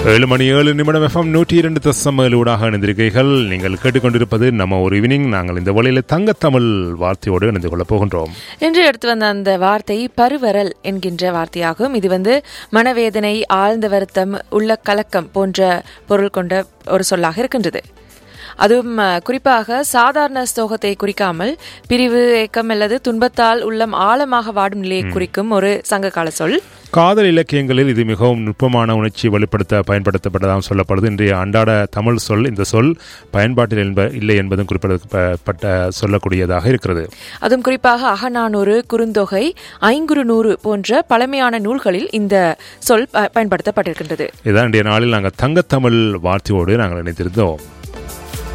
ஏழு மணி ஏழு நிமிடம் எஃப்எம் நூற்றி இரண்டு தசம் ஏழூடாக இணைந்திருக்கைகள் நீங்கள் கேட்டுக்கொண்டிருப்பது நம்ம ஒரு ஈவினிங் நாங்கள் இந்த வழியில் தங்கத்தமிழ் வார்த்தையோடு இணைந்து கொள்ளப் போகின்றோம் என்று எடுத்து வந்த அந்த வார்த்தை பருவரல் என்கின்ற வார்த்தையாகும் இது வந்து மனவேதனை ஆழ்ந்த வருத்தம் உள்ள கலக்கம் போன்ற பொருள் கொண்ட ஒரு சொல்லாக இருக்கின்றது அதுவும் அஹ், குறிப்பாக சாதாரண ஸ்தோகத்தை குறிக்காமல் பிரிவு ஏக்கம் அல்லது துன்பத்தால் உள்ளம் ஆழமாக வாடும் நிலையை குறிக்கும் ஒரு சங்ககால சொல் காதல் இலக்கியங்களில் இது மிகவும் நுட்பமான உணர்ச்சி வெளிப்படுத்த பயன்படுத்தப்பட்டதாக சொல்லப்படுது இன்றைய அன்றாட தமிழ் சொல் இந்த சொல் பயன்பாட்டில் என்ப இல்லை என்பதும் குறிப்பிடப்பட்ட சொல்லக்கூடியதாக இருக்கிறது அதுவும் குறிப்பாக அகநானூறு குறுந்தொகை ஐங்குறு நூறு போன்ற பழமையான நூல்களில் இந்த சொல் ப- பயன்படுத்தப்பட்டிருக்கின்றது இதான் இன்றைய நாளில் நாங்கள் தங்கத்தமிழ் வார்த்தையோடு நாங்கள் இணைந்திருந்தோம்